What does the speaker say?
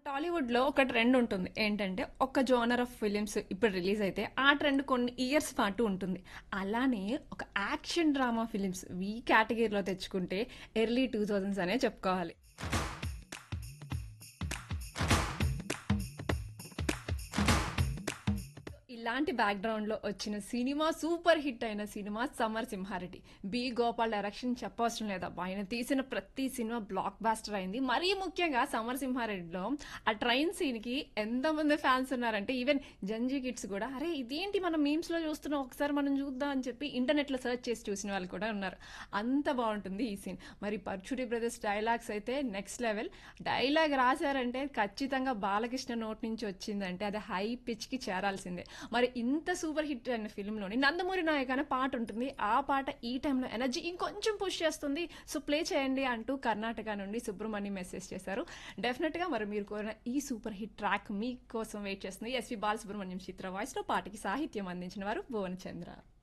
టాలీవుడ్‌లో ఒక ట్రెండ్ ఉంటుంది. ఏంటంటే, ఒక జోనర్ ఆఫ్ ఫిల్మ్స్ ఇప్పుడు రిలీజ్ అయితే, ఆ ట్రెండ్ కొన్ని ఇయర్స్ పాటు ఉంటుంది. అలానే ఒక యాక్షన్ డ్రామా ఫిల్మ్స్ ఈ కేటగిరీలో తెచ్చుకుంటే ఎర్లీ 2000s అనే చెప్పుకోవాలి. ఇలాంటి బ్యాక్‌గ్రౌండ్‌లో వచ్చిన సినిమా సూపర్ హిట్ అయిన cinema 'Samar Simha Reddy'. B. Gopal direction చెప్పవసరం లేదు. అబ్బా! ఆయన తీసిన ప్రతి సినిమా బ్లాక్ బాస్టర్ అయింది. మరీ ముఖ్యంగా 'సమర్ సింహారెడ్డిలో' ఆ ట్రైన్ సీన్‌కి ఎంతమంది ఫ్యాన్స్ ఉన్నారంటే ఈవెన్ జంజీ కిడ్స్ కూడా అరే! ఇదేంటి మనం మీమ్స్‌లో చూస్తున్నాం ఒకసారి మనం చూద్దాం అని చెప్పి ఇంటర్నెట్‌లో సెర్చ్ చేసి చూసిన వాళ్ళు కూడా ఉన్నారు. అంత బావుంటుంది ఈ సీన్. మరి 'పర్చుడి బ్రదర్స్' డైలాగ్స్ అయితే నెక్స్ట్ లెవెల్. డైలాగ్ రాశారంటే ఖచ్చితంగా బాలకృష్ణ నోటి నుంచి వచ్చిందంటే అది హై పిచ్‌కి చేరాల్సిందే. మరి ఇంత సూపర్ హిట్ అయిన ఫిల్మ్‌లోని 'నందమూరి నాయక్' అనే పాట ఉంటుంది. ఆ పాట ఈ టైంలో ఎనర్జీ ఇంకొంచెం పుష్ చేస్తుంది. సో ప్లే చేయండి అంటూ కర్ణాటక నుండి సుబ్రహ్మణ్యం మెసేజ్ చేశారు. డెఫినెట్‌గా మరి మీరు కోరిన ఈ సూపర్ హిట్ ట్రాక్ మీకోసం వెయిట్ చేస్తుంది. ఎస్‌పి బాలసుబ్రహ్మణ్యం చిత్ర వాయిస్‌లో పాటకి సాహిత్యం అందించిన వారు భువన్ చంద్ర.